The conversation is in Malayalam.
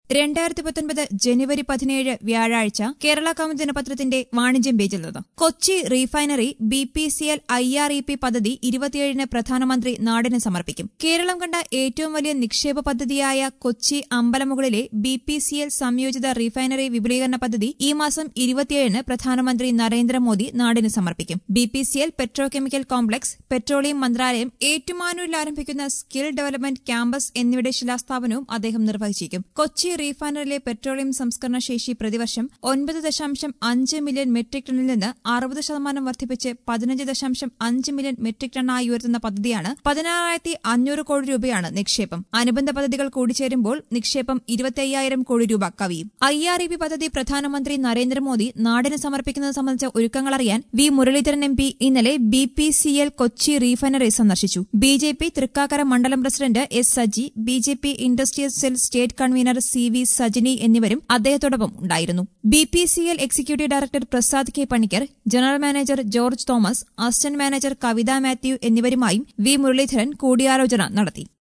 രണ്ടായിരത്തി പത്തൊൻപത് ജനുവരി പതിനേഴ് വ്യാഴാഴ്ച കേരള കൗമുദി ദിനപത്രത്തിന്റെ വാണിജ്യം പേജിൽ നിന്ന് Kochi refinery B P C L I R E P പദ്ധതി ഇരുപത്തിയേഴിന് പ്രധാനമന്ത്രി നാടിന് സമർപ്പിക്കും കേരളം കണ്ട ഏറ്റവും വലിയ നിക്ഷേപ പദ്ധതിയായ കൊച്ചി അമ്പലമുകളിലെ ബി പി സി എൽ സംയോജിത റീഫൈനറി വിപുലീകരണ പദ്ധതി ഈ മാസം ഇരുപത്തിയേഴിന് പ്രധാനമന്ത്രി നരേന്ദ്രമോദി നാടിന് സമർപ്പിക്കും B P C L petrochemical complex petroleum മന്ത്രാലയം ഏറ്റുമാനൂരിൽ ആരംഭിക്കുന്ന സ്കിൽ ഡെവലപ്മെന്റ് ക്യാമ്പസ് എന്നിവയുടെ ശിലാസ്ഥാപനവും അദ്ദേഹം നിർവഹിച്ചേക്കും കൊച്ചി റീഫൈനറിലെ പെട്രോളിയം സംസ്കരണ ശേഷി പ്രതിവർഷം ഒൻപത് ദശാംശം അഞ്ച് മില്യൺ മെട്രിക് ടണ്ണിൽ നിന്ന് അറുപത് ശതമാനം വർദ്ധിപ്പിച്ച് പതിനഞ്ച് ദശാംശം അഞ്ച് മില്യൺ മെട്രിക് ടണ്ണായി ഉയർത്തുന്ന പദ്ധതിയാണ് പതിനാറായിരത്തി അഞ്ഞൂറ് കോടി രൂപയാണ് നിക്ഷേപം അനുബന്ധ പദ്ധതികൾ കൂടിച്ചേരുമ്പോൾ നിക്ഷേപം ഇരുപത്തയ്യായിരം കോടി രൂപ കവിയും ഐ ആർ ഇ പി പദ്ധതി പ്രധാനമന്ത്രി നരേന്ദ്രമോദി നാടിന് സമർപ്പിക്കുന്നത് സംബന്ധിച്ച ഒരുക്കങ്ങൾ അറിയാൻ വി മുരളീധരൻ എം പി ഇന്നലെ B P C L Kochi refinery സന്ദർശിച്ചു ബി ജെ പി തൃക്കാക്കര മണ്ഡലം president S Saji B J P industrial cell state convener C V Sajini എന്നിവരും അദ്ദേഹത്തോടൊപ്പം ഉണ്ടായിരുന്നു B P C L executive director Prasad K Panicker general manager George Thomas assistant manager Kavitha Mathew എന്നിവരുമായും വി മുരളീധരൻ കൂടിയാലോചന നടത്തി